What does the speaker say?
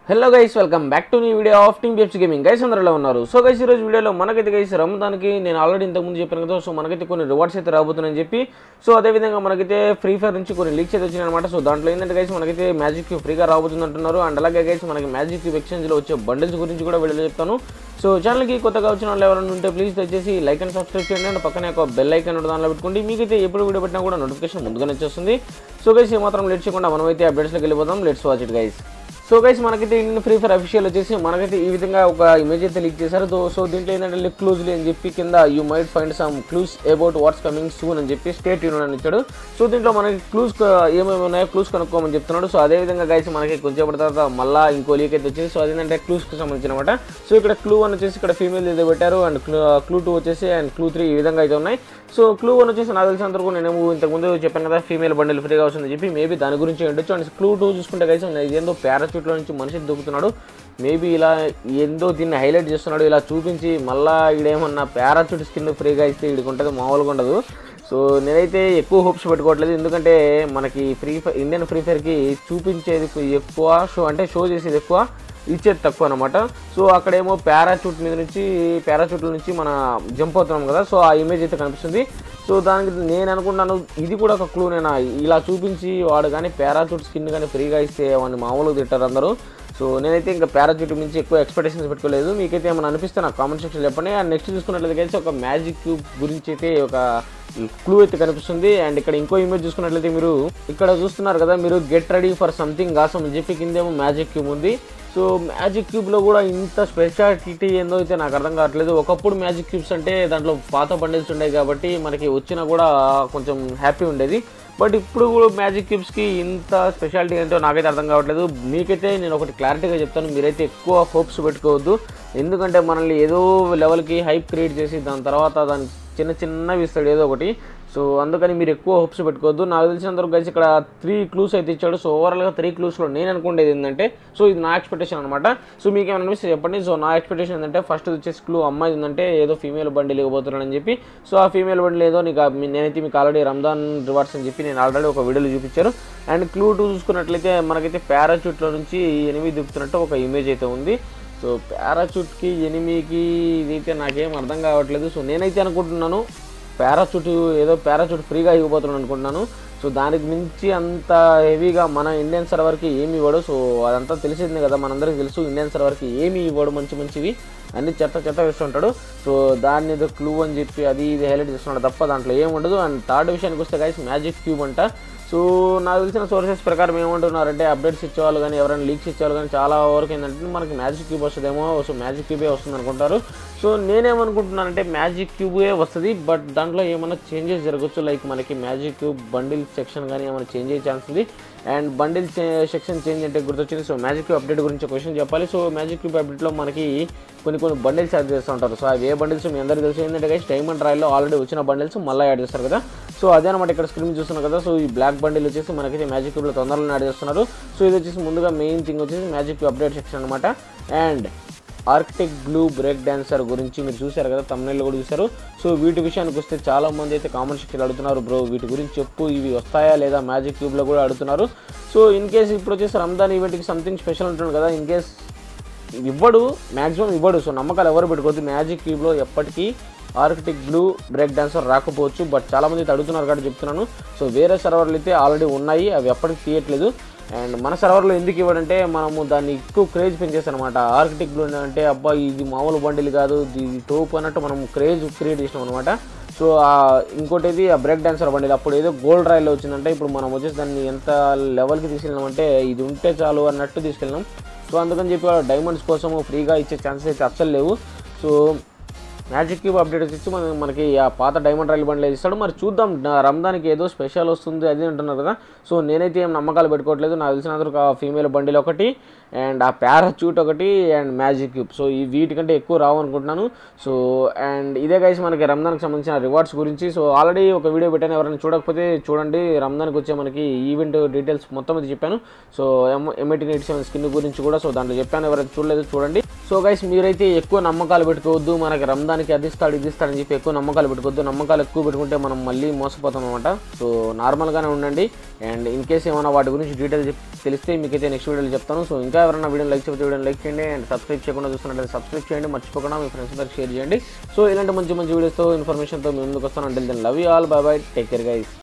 hello guys welcome back to నీ video of team PFS gaming guys అందరిలో ఉన్నారు so guys ఈరోజు వీడియోలో మనకైతే గైస్ రంజాన్కి నేను ఆల్రెడీ ఇంతకుముందు చెప్పాను కదా సో మనకైతే కొన్ని రివార్డ్స్ అయితే రాబోతున్నాయని చెప్పి సో అదేవిధంగా మనకైతే ఫ్రీ ఫైర్ నుంచి కొన్ని లీక్స్ అయితే వచ్చినాయి అనమాట సో దాంట్లో ఏంటంటే గైస్ మనకైతే మ్యాజిక్ క్యూబ్ ఫ్రీగా రాబోతుంది అంటున్నారు అండ్ అలాగే గైస్ మనకి మ్యాజిక్ క్యూబ్ ఎక్స్చేంజ్లో వచ్చే బండిల్స్ గురించి కూడా వీడియోలో చెప్తాను సో ఛానల్కి కొత్తగా వచ్చిన వాళ్ళు ఎవరైనా ఉంటే ప్లీజ్ దయచేసి లైక్ అండ్ సబ్స్క్రైబ్ చేయండి అండ్ పక్కనే ఒక బెల్ ఐకాన్ ఉంటుంది దానిలో పెట్టుకోండి మీకైతే ఎప్పుడు వీడియో పెట్టినా కూడా నోటిఫికేషన్ ముందుగానే వచ్చేస్తుంది సో గైస్ ఏమాత్రం లేట్ చేయకుండా మనమైతే అప్డేట్స్లోకి వెళ్ళిపోదాం let's watch it guys so guys మనకైతే ఇండియన్ ఫ్రీ ఫైర్ అఫీషియల్ వచ్చేసి మనకైతే ఈ విధంగా ఒక ఇమేజ్ అయితే లీక్ చేశారు తో- సో దీంట్లో ఏంటంటే లిక్ క్లూజ్లీ అని చెప్పి కింద you might find some clues about what's coming soon అని చెప్పి స్టేట్ యూనియన్ అని ఇచ్చాడు సో దీంట్లో మనకి క్లూస్ ఏమేమి ఉన్నాయో క్లూస్ కనుక్కోమని చెప్తున్నాడు సో అదే విధంగా గైస్ మనకి కొంచెం తర్వాత మళ్ళీ ఇంకో లీక్ అయితే వచ్చింది సో అదేంటంటే క్లూస్కి సంబంధించిన అనమాట సో ఇక్కడ క్లూ వన్ వచ్చేసి ఇక్కడ ఫీమేల్ ఏదో పెట్టారు అండ్ క్లూ టూ వచ్చేసి అండ్ క్లూ త్రీ ఈ విధంగా అయితే ఉన్నాయి సో క్లూ వన్ వచ్చేసి నాకు తెలిసినంత వరకు నేను ఇంతకుముందు చెప్పాను కదా ఫీమేల్ బండిల్ ఫ్రీగా వస్తుందని చెప్పి మేబీ దాని గురించి ఉండొచ్చు అండ్ క్లూ టూ చూసుకుంటే గైస్ ఇదేందో పారాచూట్లో నుంచి మనిషి దూకుతున్నాడు మేబీ ఇలా ఏందో దీన్ని హైలైట్ చేస్తున్నాడు ఇలా చూపించి మళ్ళా ఈడేమన్నా పారాచూట్ స్కిన్ ఫ్రీగా ఇస్తే వీడికి ఉంటుంది మామూలుగా ఉండదు సో నేనైతే ఎక్కువ హోప్స్ పెట్టుకోవట్లేదు ఎందుకంటే మనకి ఫ్రీ ఫైర్ ఇండియన్ ఫ్రీ ఫైర్కి చూపించేది ఎక్కువ షో అంటే షో చేసేది ఎక్కువ ఇచ్చేది తక్కువ అనమాట సో అక్కడేమో పారాచూట్ మీద నుంచి పారాచూట్ల నుంచి మన జంప్ అవుతున్నాం కదా సో ఆ ఇమేజ్ అయితే కనిపిస్తుంది సో దానికి నేను అనుకుంటున్నాను ఇది కూడా ఒక క్లూ నేనా ఇలా చూపించి వాడు కానీ పారాచూట్ స్కిన్ కానీ ఫ్రీగా ఇస్తే వాడిని మామూలుగా తింటారు అందరూ సో నేనైతే ఇంకా పారాచూట్ నుంచి ఎక్కువ ఎక్స్పెక్టేషన్స్ పెట్టుకోలేదు మీకైతే ఏమైనా అనిపిస్తే నాకు కామెంట్ సెక్షన్ చెప్పండి అండ్ నెక్స్ట్ చూసుకున్నట్లయితే ఒక మ్యాజిక్ క్యూబ్ గురించి అయితే ఒక క్లూ అయితే కనిపిస్తుంది అండ్ ఇక్కడ ఇంకో ఇమేజ్ చూసుకున్నట్లయితే మీరు ఇక్కడ చూస్తున్నారు కదా మీరు get ready for something awesome అని చెప్పి కిందేమో మ్యాజిక్ క్యూబ్ ఉంది సో మ్యాజిక్ క్యూబ్లో కూడా ఇంత స్పెషాలిటీ ఏందో అయితే నాకు అర్థం కావట్లేదు ఒకప్పుడు మ్యాజిక్ క్యూబ్స్ అంటే దాంట్లో పాత బండిల్స్ ఉండేవి కాబట్టి మనకి వచ్చినా కూడా కొంచెం హ్యాపీ ఉండేది బట్ ఇప్పుడు కూడా మ్యాజిక్ క్యూబ్స్కి ఇంత స్పెషాలిటీ ఏంటో నాకైతే అర్థం కావట్లేదు మీకైతే నేను ఒకటి క్లారిటీగా చెప్తాను మీరైతే ఎక్కువ హోప్స్ పెట్టుకోవద్దు ఎందుకంటే మనల్ని ఏదో లెవెల్కి హైప్ క్రియేట్ చేసి దాని తర్వాత దాని చిన్న చిన్నవి ఇస్తాడు ఏదో ఒకటి సో అందుకని మీరు ఎక్కువ హోప్స్ పెట్టుకోవద్దు నాకు తెలిసినంత వరకు కలిసి ఇక్కడ త్రీ క్లూస్ అయితే ఇచ్చాడు సో ఓవరాల్గా త్రీ క్లూస్లో నేను అనుకునేది ఏంటంటే సో ఇది నా ఎక్స్పెక్టేషన్ అనమాట సో మీకు ఏమైనా అనిపిస్తే చెప్పండి సో నా ఎక్స్పెక్టేషన్ ఏంటంటే ఫస్ట్ వచ్చేసి క్లూ అమ్మాయి ఉందంటే ఏదో ఫీమేల్ బండిల్ ఇవ్వబోతున్నాడని చెప్పి సో ఆ ఫీమేల్ బండిల్ ఏదో నీకు ఆ- మీ- నేనైతే మీకు ఆల్రెడీ రంజాన్ రివార్డ్స్ అని చెప్పి నేను ఆల్రెడీ ఒక వీడియోలో చూపించారు అండ్ క్లూ టూ చూసుకున్నట్లయితే మనకైతే పారాచూట్లో నుంచి ఎనిమిది దిప్పుతున్నట్టు ఒక ఇమేజ్ అయితే ఉంది సో పారాచూట్కి ఎనిమికి ఇదైతే నాకేం అర్థం కావట్లేదు సో నేనైతే అనుకుంటున్నాను పారాచూట్ ఏదో పారాచూట్ ఫ్రీగా ఇవ్వబోతున్నాను అనుకుంటున్నాను సో దానికి మించి అంత హెవీగా మన ఇండియన్ సర్వర్కి ఏమి ఇవ్వడు సో అదంతా తెలిసింది కదా మనందరికీ తెలుసు ఇండియన్ సర్వర్కి ఏమి ఇవ్వడు మంచి మంచివి అన్ని చెత్త చెత్త వేస్తుంటాడు సో దాన్ని ఏదో క్లూ అని చెప్పి అది ఇది హైలైట్ చేస్తున్నాడు తప్ప దాంట్లో ఏం ఉండదు అండ్ థర్డ్ విషయానికి వస్తే గైస్ మ్యాజిక్ క్యూబ్ అంట సో నాకు తెలిసిన సోర్సెస్ ప్రకారం ఏమంటున్నారంటే అప్డేట్స్ ఇచ్చేవాళ్ళు కానీ ఎవరైనా లీక్స్ ఇచ్చేవాళ్ళు కానీ చాలా వరకు ఏంటంటే మనకి మ్యాజిక్ క్యూబ్ వస్తుందేమో సో మ్యాజిక్ క్యూబే వస్తుంది అనుకుంటారు సో నేనేమనుకుంటున్నానంటే మ్యాజిక్ క్యూబే వస్తుంది బట్ దాంట్లో ఏమైనా చేంజెస్ జరగచ్చు లైక్ మనకి మ్యాజిక్ క్యూబ్ బండిల్ సెక్షన్ కానీ ఏమైనా చేంజ్ అయ్యే ఛాన్స్ ఉంది అండ్ బండిల్ సెక్షన్ చేంజ్ అంటే గుర్తొచ్చింది సో మ్యాజిక్ క్యూబ్ అప్డేట్ గురించి క్వశ్చన్ చెప్పాలి సో మ్యాజిక్ క్యూబ్ అప్డేట్లో మనకి కొన్ని కొన్ని బండిల్స్ యాడ్ చేస్తూ ఉంటారు సో అవి ఏ బండిల్స్ మీ అందరికీ తెలుసు ఏంటంటే గైస్ డైమండ్ రాయల్లో ఆల్రెడీ వచ్చిన బండిల్స్ మళ్ళీ యాడ్ చేస్తారు కదా సో అదే అనమాట ఇక్కడ స్క్రీన్ చూస్తున్నారు కదా సో ఈ బ్లాక్ బండిల్ వచ్చేసి మనకైతే మ్యాజిక్ క్యూబ్లో తొందరలో యాడ్ చేస్తున్నారు సో ఇది వచ్చేసి ముందుగా మెయిన్ థింగ్ వచ్చేసి మ్యాజిక్ క్యూబ్ అప్డేట్ సెక్షన్ అనమాట and arctic blue break dancer గురించి మీరు చూశారు కదా తమిళలో కూడా చూశారు సో వీటి విషయానికి వస్తే చాలా మంది అయితే కామెంట్ సెక్షన్ అడుగుతున్నారు బ్రో వీటి గురించి చెప్పు ఇవి వస్తాయా లేదా మ్యాజిక్ క్యూబ్లో కూడా అడుగుతున్నారు సో ఇన్ కేస్ ఇప్పుడు వచ్చేసి రంజాన్ ఈవెంట్కి సంథింగ్ స్పెషల్ ఉంటుంది కదా ఇన్ కేస్ ఇవ్వడు మ్యాక్సిమం ఇవ్వడు సో నమ్మకాలు ఎవరు పెట్టుకోవద్దు మ్యాజిక్ క్యూబ్లో ఎప్పటికీ ఆర్కిటిక్ బ్లూ బ్రేక్ డాన్సర్ రాకపోవచ్చు బట్ చాలా మంది అయితే అడుగుతున్నారు కాబట్టి చెప్తున్నాను సో వేరే సర్వర్లు అయితే ఆల్రెడీ ఉన్నాయి అవి ఎప్పటికీ తీయట్లేదు అండ్ మన సర్వర్లో ఎందుకు ఇవ్వడంటే మనము దాన్ని ఎక్కువ క్రేజ్ పెంచేస్తాం అనమాట ఆర్కిటిక్ బ్లూ అంటే అబ్బా ఇది మామూలు బండిల్ కాదు ఇది టోప్ అన్నట్టు మనం క్రేజ్ క్రియేట్ చేసినాం అనమాట సో ఆ ఇంకోటి ఇది ఆ బ్రేక్ డాన్సర్ బండిల్ అప్పుడు ఏదో గోల్డ్ రాయిలో వచ్చిందంటే ఇప్పుడు మనం వచ్చేసి దాన్ని ఎంత లెవెల్కి తీసుకెళ్ళినామంటే ఇది ఉంటే చాలు అన్నట్టు తీసుకెళ్ళినాం సో అందుకని చెప్పి వాళ్ళు డైమండ్స్ కోసము ఫ్రీగా ఇచ్చే ఛాన్సెస్ అయితే అస్సలు లేవు సో మ్యాజిక్ క్యూబ్ అప్డేట్ వచ్చి మన మనకి ఆ పాత డైమండ్ రైల్ బండ్లు ఇస్తాడు మరి చూద్దాం నా రంజాన్కి ఏదో స్పెషల్ వస్తుంది అది అంటున్నారు కదా సో నేనైతే ఏం నమ్మకాలు పెట్టుకోవట్లేదు నాకు తెలిసినందుకు ఆ ఫీమేల్ బండిల్ ఒకటి అండ్ ఆ పారాచూట్ ఒకటి అండ్ మ్యాజిక్ క్యూబ్ సో ఈ వీటికంటే ఎక్కువ రావు అనుకుంటున్నాను సో అండ్ ఇదే గైస్ మనకి రంజాన్కి సంబంధించిన రివార్డ్స్ గురించి సో ఆల్రెడీ ఒక వీడియో పెట్టాను ఎవరైనా చూడకపోతే చూడండి రంజాన్కి వచ్చే మనకి ఈవెంట్ డీటెయిల్స్ మొత్తం ఇది చెప్పాను so M MIT eighty seven skin గురించి కూడా సో దాంట్లో చెప్పాను ఎవరైనా చూడలేదు చూడండి సో గైస్ మీరైతే ఎక్కువ నమ్మకాలు పెట్టుకోవద్దు మనకి రంజాన్కి అది ఇస్తాడు ఇది ఇస్తాడని చెప్పి ఎక్కువ నమ్మకాలు పెట్టుకోవద్దు నమ్మకాలు ఎక్కువ పెట్టుకుంటే మనం మళ్ళీ మోసపోతాం అనమాట సో నార్మల్గానే ఉండండి అండ్ ఇన్ కేస్ ఏమైనా వాటి గురించి డీటెయిల్ తెలిస్తే మీకైతే నెక్స్ట్ వీడియోలో చెప్తాను సో ఇంకా ఎవరైనా వీడియో లైక్ చెప్తే వీడియో లైక్ చేయండి అండ్ సబ్స్క్రైబ్ చేయకుండా చూస్తున్నట్లయితే సబ్స్క్రైబ్ చేయండి మర్చిపోకుండా మీ ఫ్రెండ్స్ అందరికి షేర్ చేయండి సో ఇలాంటి మంచి మంచి వీడియోస్తో ఇన్ఫర్మేషన్తో మీ ముందుకు వస్తాను అంటే then love you all bye bye take care guys